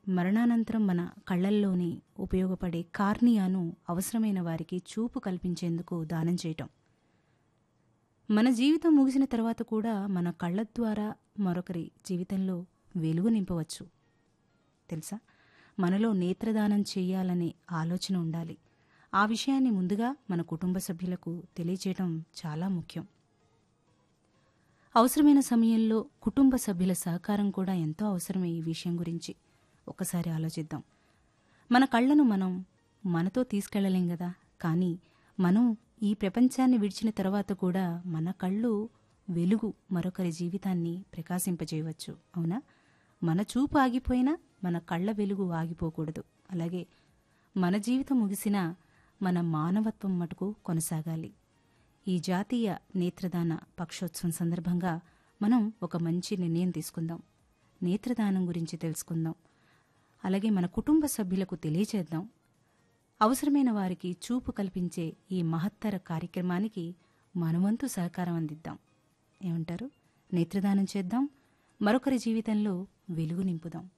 మరణానంతరం మన కళ్ళల్లోని ఉపయోగపడే కార్నియాను అవసరమైన వారికి చూపు కల్పించేందుకు దానం చేయటం మన జీవితం ముగిసిన తర్వాత కూడా మన కళ్ళ ద్వారా మరొకరి జీవితంలో వెలుగు నింపవచ్చు తెలుసా మనలో నేత్రదానం చేయాలనే ఆలోచన ఉండాలి ఆ విషయాన్ని ముందుగా మన కుటుంబ సభ్యులకు తెలియచేయటం చాలా ముఖ్యం అవసరమైన సమయంలో కుటుంబ సభ్యుల సహకారం కూడా ఎంతో అవసరమే ఈ విషయం గురించి ఒకసారి ఆలోచిద్దాం మన కళ్ళను మనం మనతో తీసుకెళ్లలేం కదా కానీ మనం ఈ ప్రపంచాన్ని విడిచిన తర్వాత కూడా మన కళ్ళు వెలుగు మరొకరి జీవితాన్ని ప్రకాశింపజేయవచ్చు అవునా మన చూపు ఆగిపోయినా మన కళ్ళ వెలుగు ఆగిపోకూడదు అలాగే మన జీవితం ముగిసినా మన మానవత్వం మటుకు కొనసాగాలి ఈ జాతీయ నేత్రదాన పక్షోత్సవం సందర్భంగా మనం ఒక మంచి నిర్ణయం తీసుకుందాం నేత్రదానం గురించి తెలుసుకుందాం అలాగే మన కుటుంబ సభ్యులకు తెలియచేద్దాం అవసరమైన వారికి చూపు కల్పించే ఈ మహత్తర కార్యక్రమానికి మనవంతు సహకారం అందిద్దాం ఏమంటారు నేత్రదానం చేద్దాం మరొకరి జీవితంలో వెలుగు నింపుదాం